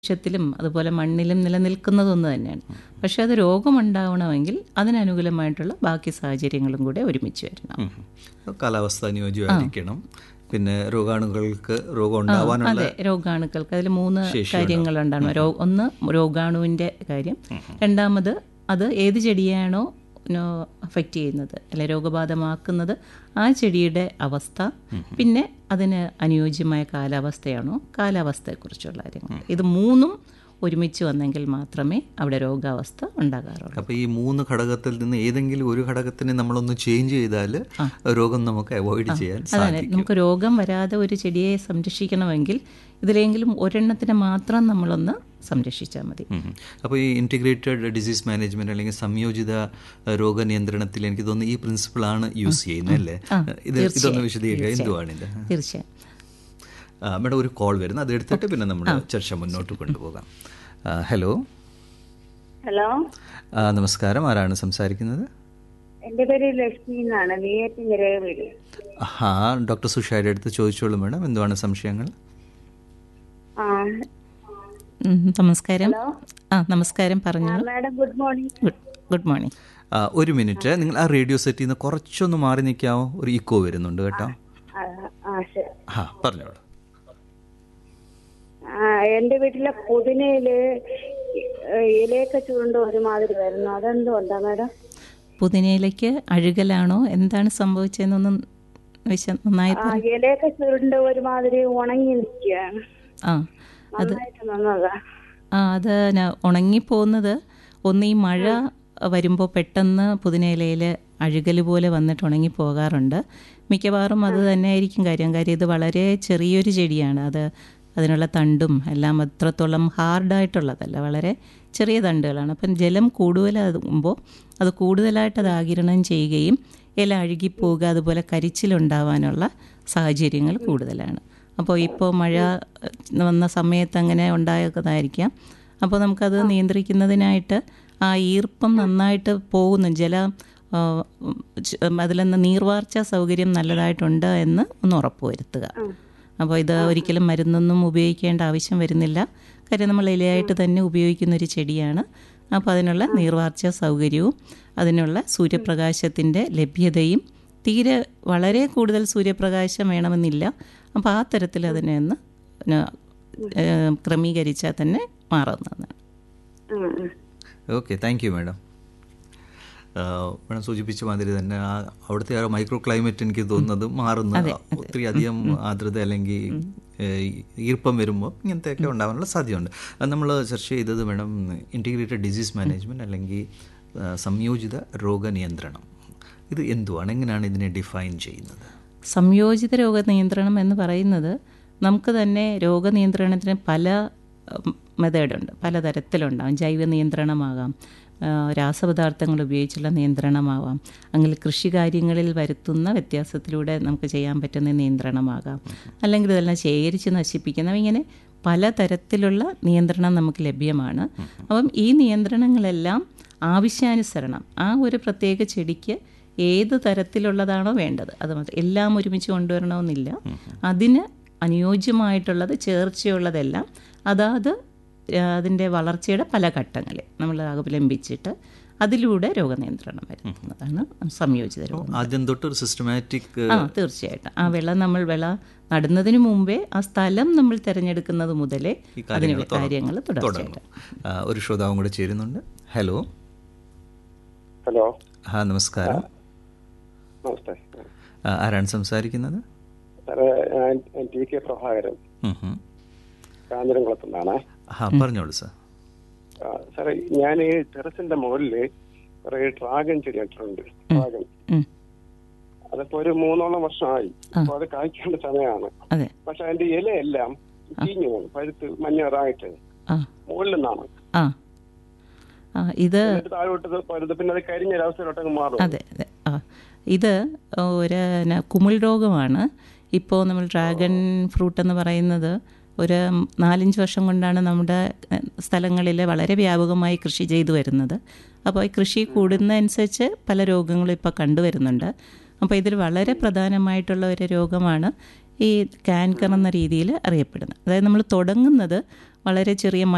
അന്തരീക്ഷത്തിലും അതുപോലെ മണ്ണിലും നിലനിൽക്കുന്നത് ഒന്ന് തന്നെയാണ് പക്ഷേ അത് രോഗമുണ്ടാവണമെങ്കിൽ അതിനനുകൂലമായിട്ടുള്ള ബാക്കി സാഹചര്യങ്ങളും കൂടെ ഒരുമിച്ച് വരണം ഉം. കാലാവസ്ഥ അനുയോജ്യമായിരിക്കണം പിന്നെ രോഗാണുക്കൾക്ക് രോഗം ഉണ്ടാവാനുള്ള അതെ രോഗാണുക്കൾക്ക് അതിൽ മൂന്ന് ശേഷി കാര്യങ്ങളുണ്ടാണ് രോ ഒന്ന് രോഗാണുവിൻ്റെ കാര്യം രണ്ടാമത് അത് ഏത് ചെടിയാണോ അഫക്റ്റ് ചെയ്യുന്നത് അല്ലെ രോഗബാധമാക്കുന്നത് ആ ചെടിയുടെ അവസ്ഥ പിന്നെ അതിന് അനുയോജ്യമായ കാലാവസ്ഥയാണോ കാലാവസ്ഥയെക്കുറിച്ചുള്ള കാര്യങ്ങൾ ഇത് മൂന്നും ഒരുമിച്ച് വന്നെങ്കിൽ മാത്രമേ അവിടെ രോഗാവസ്ഥ ഉണ്ടാകാറുള്ളൂ അപ്പൊ ഈ മൂന്ന് ഘടകത്തിൽ നിന്ന് ഏതെങ്കിലും ഒരു ഘടകത്തിനെ നമ്മളൊന്ന് ചേഞ്ച് ചെയ്താൽ രോഗം നമുക്ക് അവോയ്ഡ് ചെയ്യാൻ അതാണ് സാധിക്കും നമുക്ക് രോഗം വരാതെ ഒരു ചെടിയെ സംരക്ഷിക്കണമെങ്കിൽ ഇതിലെങ്കിലും ഒരെണ്ണത്തിനെ മാത്രം നമ്മളൊന്ന് സംരക്ഷിച്ചാൽ മതി അപ്പോൾ ഈ ഇൻറ്റിഗ്രേറ്റഡ് ഡിസീസ് മാനേജ്മെന്റ് അല്ലെങ്കിൽ സംയോജിത അഹ്, രോഗനിയന്ത്രണത്തിൽ എനിക്ക് തോന്നുന്നു ഈ പ്രിൻസിപ്പിൾ ആണ് യൂസ് ചെയ്യുന്നത് അല്ലേ ഇത് ഇതൊന്ന് വിശദീകരിക്കുക എന്തുവാണ് ഇത് തീർച്ചയായും ആ, മേഡം ഒരു കോൾ വരുന്നു അത് എടുത്തിട്ട് പിന്നെ നമ്മൾ ചർച്ച മുന്നോട്ട് കൊണ്ടുപോകാം ആ, ഹലോ ഹലോ ആ, നമസ്കാരം ആരാണ് സംസാരിക്കുന്നത് എന്റെ പേര് ലക്ഷ്മി എന്നാണ് നെയ്യാറ്റിൻകര വീട് ഹാ ഡോക്ടർ സുഷായുടെ അടുത്ത് ചോദിച്ചോളൂ മേഡം എന്തുവാണ് സംശയങ്ങൾ ആ ഉം, നമസ്കാരം ആ നമസ്കാരം പറഞ്ഞു madam good morning good good morning ആ, ഒരു മിനിറ്റ് നിങ്ങൾ ആ റേഡിയോ സെറ്റിൽ നിന്ന് കുറച്ചൊന്ന് മാറി നിൽക്കാമോ ഒരു ഇക്കോ വരുന്നുണ്ട് കേട്ടോ ആ, ആ ശരി ആ പറഞ്ഞോളൂ ആ എന്റെ വീട്ടിലെ പുതിനയില് ഇലയൊക്കെ ചുരുണ്ട് ഒരുമാതിരി വരുന്നു അതെന്തുകൊണ്ടാ മാഡം പുതിനയിലേക്ക് അഴുകലാണോ എന്താണ് സംഭവിച്ചതെന്നൊന്നും വിശ നന്നായി ആ ഇലയൊക്കെ ചുരുണ്ട് ഒരുമാതിരി ഉണങ്ങി നിൽക്കുകയാണ് ആ അത് നന്നായിട്ട് നന്നതാ ആ അത് ന- ഉണങ്ങിപ്പോകുന്നത് ഒന്ന് ഈ മഴ വരുമ്പോൾ പെട്ടെന്ന് പുതിനയിലയിൽ അഴുകൽ പോലെ വന്നിട്ട് ഉണങ്ങി പോകാറുണ്ട് മിക്കവാറും അത് തന്നെ ആയിരിക്കും കാര്യം കാര്യം ഇത് വളരെ ചെറിയൊരു ചെടിയാണ് അത് അതിനുള്ള തണ്ടും എല്ലാം അത്രത്തോളം ഹാർഡായിട്ടുള്ളതല്ല വളരെ ചെറിയ തണ്ടുകളാണ് അപ്പം ജലം കൂടുതലാകുമ്പോൾ അത് കൂടുതലായിട്ട് അത് ആകിരണം ചെയ്യുകയും ഇല അഴുകിപ്പോവുക അതുപോലെ കരിച്ചിലുണ്ടാവാനുള്ള സാഹചര്യങ്ങൾ കൂടുതലാണ് അപ്പോൾ ഇപ്പോൾ മഴ ഏഹ്, വന്ന സമയത്ത് അങ്ങനെ ഉണ്ടായതായിരിക്കാം അപ്പോൾ നമുക്കത് നിയന്ത്രിക്കുന്നതിനായിട്ട് ആ ഈർപ്പം നന്നായിട്ട് പോകുന്നു ജല ആഹ്, ഉം, ച്- അതിലൊന്ന് നീർവാർച്ച സൗകര്യം നല്ലതായിട്ടുണ്ട് എന്ന് ഒന്ന് ഉറപ്പുവരുത്തുക അപ്പോൾ ഇത് ഒരിക്കലും മരുന്നൊന്നും ഉപയോഗിക്കേണ്ട ആവശ്യം വരുന്നില്ല കാര്യം നമ്മൾ ഇലയായിട്ട് തന്നെ ഉപയോഗിക്കുന്ന ഒരു ചെടിയാണ് അപ്പോൾ അതിനുള്ള നീർവാർച്ച സൗകര്യവും അതിനുള്ള സൂര്യപ്രകാശത്തിൻ്റെ ലഭ്യതയും തീരെ വളരെ കൂടുതൽ സൂര്യപ്രകാശം വേണമെന്നില്ല അപ്പോൾ ആ തരത്തിൽ അതിനെ ഒന്ന് പിന്നെ, ഏഹ്, ക്രമീകരിച്ചാൽ തന്നെ മാറുന്നതാണ് ഉം, ഉം. Okay thank you madam madam സൂചിപ്പിച്ച മാതിരി തന്നെ ആ അവിടുത്തെ ആ മൈക്രോ ക്ലൈമറ്റ് എനിക്ക് തോന്നുന്നത് മാറുന്ന ഒത്തിരി അധികം ആർദ്രത അല്ലെങ്കിൽ ഏഹ്, ഈർപ്പം വരുമ്പോൾ ഇങ്ങനത്തെയൊക്കെ ഉണ്ടാകാനുള്ള സാധ്യതയുണ്ട് അത് നമ്മൾ ചർച്ച ചെയ്തത് മാഡം ഇൻറ്റിഗ്രേറ്റഡ് ഡിസീസ് മാനേജ്മെൻറ്റ് അല്ലെങ്കിൽ ആ, സംയോജിത രോഗനിയന്ത്രണം ഇത് എന്തുവാണ് എങ്ങനെയാണ് ഇതിനെ ഡിഫൈൻ ചെയ്യുന്നത് സംയോജിത രോഗനിയന്ത്രണം എന്ന് പറയുന്നത് നമുക്ക് തന്നെ രോഗനിയന്ത്രണത്തിന് പല മെത്തേഡുണ്ട് പലതരത്തിലുണ്ടാകും ജൈവ നിയന്ത്രണമാകാം ആ, രാസപദാർത്ഥങ്ങൾ ഉപയോഗിച്ചുള്ള നിയന്ത്രണമാവാം അല്ലെങ്കിൽ കൃഷി കാര്യങ്ങളിൽ വരുത്തുന്ന വ്യത്യാസത്തിലൂടെ നമുക്ക് ചെയ്യാൻ പറ്റുന്ന നിയന്ത്രണമാകാം അല്ലെങ്കിൽ ഇതെല്ലാം ശേഖരിച്ച് നശിപ്പിക്കുന്ന ഇങ്ങനെ പലതരത്തിലുള്ള നിയന്ത്രണം നമുക്ക് ലഭ്യമാണ് അപ്പം ഈ നിയന്ത്രണങ്ങളെല്ലാം ആവശ്യാനുസരണം ആ ഒരു പ്രത്യേക ചെടിക്ക് ഏത് തരത്തിലുള്ളതാണോ വേണ്ടത് അത് മാത്രം എല്ലാം ഒരുമിച്ച് കൊണ്ടുവരണമെന്നില്ല അതിന് അനുയോജ്യമായിട്ടുള്ളത് ചേർച്ചയുള്ളതെല്ലാം അതാത് ആ, അതിൻ്റെ വളർച്ചയുടെ പല ഘട്ടങ്ങളിൽ നമ്മൾ അവലംബിച്ചിട്ട് അതിലൂടെ രോഗനിയന്ത്രണം വരുത്തുന്നതാണ് സംയോജിത രോഗം ആദ്യം തൊട്ട് ഒരു സിസ്റ്റമാറ്റിക് ആ തീർച്ചയായിട്ടും ആ വിള നമ്മൾ വിള നടുന്നതിന് മുമ്പേ ആ സ്ഥലം നമ്മൾ തിരഞ്ഞെടുക്കുന്നത് മുതലേ ഈ അതിന് കാര്യങ്ങൾ തുട- കാര്യങ്ങൾ തുടർച്ചയായിട്ട് തുടങ്ങും ആ, ഒരു ശ്രോതാവും കൂടെ ചേരുന്നുണ്ട് ഹലോ ഹലോ ആ നമസ്കാരം നമസ്തേ ആ, ആരാണ് സംസാരിക്കുന്നത് സാറേ ഞാൻ ടി കെ പ്രഭാകരൻ ഉം ഉം. കാഞ്ഞിരംകുളത്തു നിന്നാണ് ആ പറഞ്ഞോളൂ സാർ സാറേ ഞാൻ ഈ ടെറസിന്റെ മുകളില് കുറെ ഡ്രാഗൺ ചെടി നട്ടിട്ടുണ്ട് ഡ്രാഗൺ ഉം. അതിപ്പോ ഒരു മൂന്നോളം വർഷമായി അപ്പൊ അത് കായ്ക്കേണ്ട സമയമാണ് അതെ പക്ഷെ അതിന്റെ ഇലയെല്ലാം ചീഞ്ഞു പോകും പഴുത്ത് മഞ്ഞറായിട്ട് ആ മുകളിൽ നിന്നാണ് ആ ആ ഇത് എന്നിട്ട് താഴോട്ട് പഴുത്ത് പിന്നെ അത് കരിഞ്ഞ ഒരവസ്ഥയിലോട്ടങ്ങ് മാറും അതെ അതെ ആ ഇത് ഒരു ന- കുമിൾ രോഗമാണ് ഇപ്പോൾ നമ്മൾ ഡ്രാഗൺ ഫ്രൂട്ട് എന്ന് പറയുന്നത് ഒരു നാലഞ്ച് വർഷം കൊണ്ടാണ് നമ്മുടെ സ്ഥലങ്ങളിൽ വളരെ വ്യാപകമായി കൃഷി ചെയ്തു വരുന്നത് അപ്പോൾ ഈ കൃഷി കൂടുന്നതനുസരിച്ച് പല രോഗങ്ങളും ഇപ്പോൾ കണ്ടുവരുന്നുണ്ട് അപ്പോൾ ഇതിൽ വളരെ പ്രധാനമായിട്ടുള്ള ഒരു രോഗമാണ് ഈ കാൻകർ എന്ന രീതിയിൽ അറിയപ്പെടുന്നത് അതായത് നമ്മൾ തുടങ്ങുന്നത് വളരെ ചെറിയ